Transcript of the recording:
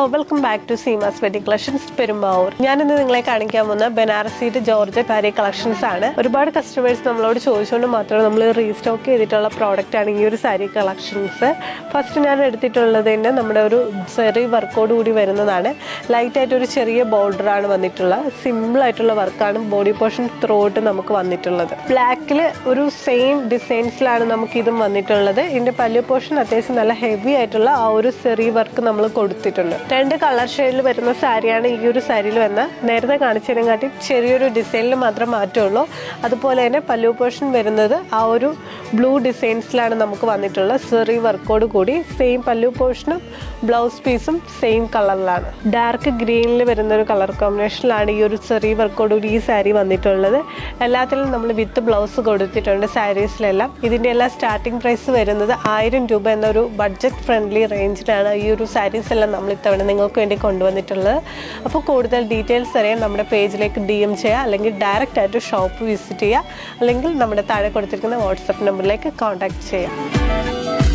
welcome back to Seemas വെഡി collections Perumbavoor ഞാനിന്ന് നിങ്ങളെ കാണിക്കാൻ പോകുന്ന ബനാറസിയുടെ ജോർജറ്റ് സാരി കളക്ഷൻസ് ആണ് ഒരുപാട് കസ്റ്റമേഴ്സ് നമ്മളോട് ചോദിച്ചുകൊണ്ട് മാത്രമേ നമ്മൾ റീസ്റ്റോക്ക് ചെയ്തിട്ടുള്ള പ്രോഡക്റ്റ് ആണ് ഈ ഒരു സാരി കളക്ഷൻസ് ഫസ്റ്റ് ഞാൻ എടുത്തിട്ടുള്ളത് തന്നെ നമ്മുടെ ഒരു ചെറിയ വർക്കോട് കൂടി വരുന്നതാണ് ലൈറ്റ് ആയിട്ട് ഒരു ചെറിയ ബോർഡർ ആണ് വന്നിട്ടുള്ളത് സിമ്പിൾ ആയിട്ടുള്ള വർക്കാണ് ബോഡി പോർഷൻ ത്രോട്ട് നമുക്ക് വന്നിട്ടുള്ളത് ബ്ലാക്കിൽ ഒരു സെയിം ഡിസൈൻസിലാണ് നമുക്ക് ഇതും വന്നിട്ടുള്ളത് ഇതിന്റെ പല്ലു പോർഷൻ അത്യാവശ്യം നല്ല ഹെവി ആയിട്ടുള്ള ആ ഒരു ചെറിയ വർക്ക് നമ്മൾ കൊടുത്തിട്ടുണ്ട് രണ്ട് കളർ ഷെയ്ഡിൽ വരുന്ന സാരിയാണ് ഈ ഒരു സാരിയിൽ വന്ന നേരത്തെ കാണിച്ചതിനെക്കാട്ടി ചെറിയൊരു ഡിസൈനിൽ മാത്രം മാറ്റമുള്ളൂ അതുപോലെ തന്നെ പല്ലു പോർഷൻ വരുന്നത് ആ ഒരു ബ്ലൂ ഡിസൈൻസിലാണ് നമുക്ക് വന്നിട്ടുള്ളത് സെറി വർക്കോട് കൂടി സെയിം പല്ലു പോർഷനും ബ്ലൗസ് പീസും സെയിം കളറിലാണ് ഡാർക്ക് ഗ്രീനിൽ വരുന്ന ഒരു കളർ കോമ്പിനേഷനിലാണ് ഈ ഒരു ചെറിയ വർക്കോട് കൂടി ഈ സാരി വന്നിട്ടുള്ളത് എല്ലാത്തിലും നമ്മൾ വിത്ത് ബ്ലൗസ് കൊടുത്തിട്ടുണ്ട് സാരീസിലെല്ലാം ഇതിൻ്റെ എല്ലാം സ്റ്റാർട്ടിംഗ് പ്രൈസ് വരുന്നത് ആയിരം രൂപ എന്നൊരു ബഡ്ജറ്റ് ഫ്രണ്ട്ലി റേഞ്ചിലാണ് ഈ ഒരു സാരീസ് എല്ലാം നമ്മൾ ഇത്തവണ നിങ്ങൾക്ക് വേണ്ടി കൊണ്ടുവന്നിട്ടുള്ളത് അപ്പോൾ കൂടുതൽ ഡീറ്റെയിൽസ് അറിയാൻ നമ്മുടെ പേജിലേക്ക് ഡി എം ചെയ്യുക അല്ലെങ്കിൽ ഡയറക്റ്റ് ആയിട്ട് ഷോപ്പ് വിസിറ്റ് ചെയ്യുക അല്ലെങ്കിൽ നമ്മുടെ താഴെ കൊടുത്തിരിക്കുന്ന വാട്സപ്പ് നമ്പറിലേക്ക് കോൺടാക്ട് ചെയ്യുക